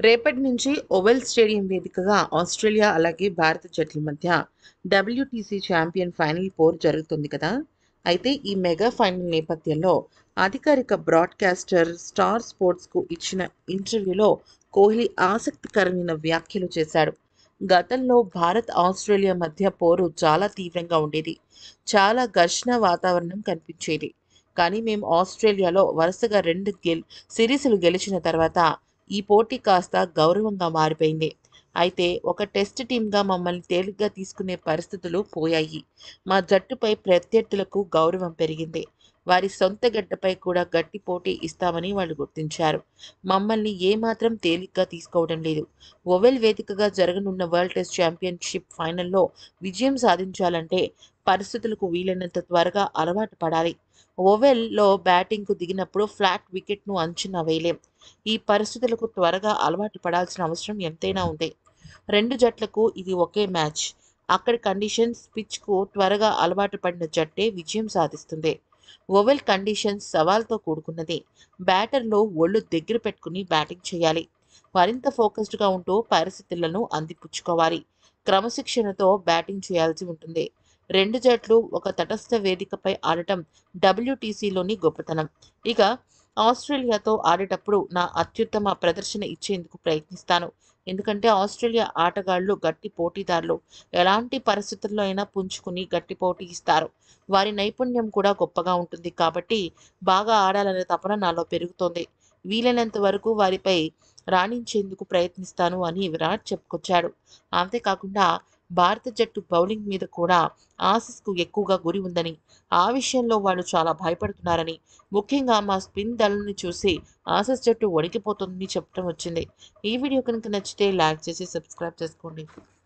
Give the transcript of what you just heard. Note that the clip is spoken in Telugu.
రేపటి నుంచి ఓవెల్ స్టేడియం వేదికగా ఆస్ట్రేలియా అలాగే భారత జట్ల మధ్య డబ్ల్యూటీసీ ఛాంపియన్ ఫైనల్ పోర్ జరుగుతుంది కదా అయితే ఈ మెగా ఫైనల్ నేపథ్యంలో అధికారిక బ్రాడ్కాస్టర్ స్టార్ స్పోర్ట్స్కు ఇచ్చిన ఇంటర్వ్యూలో కోహ్లీ ఆసక్తికరమైన వ్యాఖ్యలు చేశాడు గతంలో భారత్ ఆస్ట్రేలియా మధ్య పోరు చాలా తీవ్రంగా ఉండేది చాలా ఘర్షణ వాతావరణం కనిపించేది కానీ మేము ఆస్ట్రేలియాలో వరుసగా రెండు గెల్ సిరీస్లు గెలిచిన తర్వాత ఈ పోటీ కాస్త గౌరవంగా మారిపోయింది అయితే ఒక టెస్ట్ టీంగా మమ్మల్ని తేలిగ్గా తీసుకునే పరిస్థితులు పోయాయి మా జట్టుపై ప్రత్యర్థులకు గౌరవం పెరిగింది వారి సొంత గడ్డపై కూడా గట్టి పోటీ ఇస్తామని వాళ్ళు గుర్తించారు మమ్మల్ని ఏమాత్రం తేలిగ్గా తీసుకోవడం లేదు ఓవెల్ వేదికగా జరగనున్న వరల్డ్ టెస్ట్ ఛాంపియన్షిప్ ఫైనల్లో విజయం సాధించాలంటే పరిస్థితులకు వీలైనంత త్వరగా అలవాటు పడాలి ఓవెల్లో బ్యాటింగ్కు దిగినప్పుడు ఫ్లాట్ వికెట్ను అంచనా వేయలేం ఈ పరిస్థితులకు త్వరగా అలవాటు పడాల్సిన అవసరం ఎంతైనా ఉంది రెండు జట్లకు ఇది ఒకే మ్యాచ్ అక్కడి కండిషన్స్ పిచ్కు త్వరగా అలవాటు పడిన జట్టే విజయం సాధిస్తుంది ఓవెల్ కండిషన్స్ సవాల్తో కూడుకున్నది బ్యాటర్లు ఒళ్ళు దగ్గర పెట్టుకుని బ్యాటింగ్ చేయాలి మరింత ఫోకస్డ్గా ఉంటూ పరిస్థితులను అందిపుచ్చుకోవాలి క్రమశిక్షణతో బ్యాటింగ్ చేయాల్సి ఉంటుంది రెండు జట్లు ఒక తటస్థ వేదికపై ఆడటం డబ్ల్యూటీసీలోని గొప్పతనం ఇక ఆస్ట్రేలియాతో ఆడేటప్పుడు నా అత్యుత్తమ ప్రదర్శన ఇచ్చేందుకు ప్రయత్నిస్తాను ఎందుకంటే ఆస్ట్రేలియా ఆటగాళ్లు గట్టి పోటీదారులు ఎలాంటి పరిస్థితుల్లో అయినా పుంజుకుని గట్టి పోటీ ఇస్తారు వారి నైపుణ్యం కూడా గొప్పగా ఉంటుంది కాబట్టి బాగా ఆడాలనే తపన నాలో పెరుగుతోంది వీలైనంత వరకు వారిపై రాణించేందుకు ప్రయత్నిస్తాను అని విరాట్ చెప్పుకొచ్చాడు అంతేకాకుండా భారత జట్టు బౌలింగ్ మీద కూడా ఆసిస్కు ఎక్కువగా గురి ఉందని ఆ విషయంలో వాళ్ళు చాలా భయపడుతున్నారని ముఖ్యంగా మా స్పిన్ దళాన్ని చూసి ఆసిస్ జట్టు వణికిపోతుందని చెప్పడం వచ్చింది ఈ వీడియో కనుక నచ్చితే లైక్ చేసి సబ్స్క్రైబ్ చేసుకోండి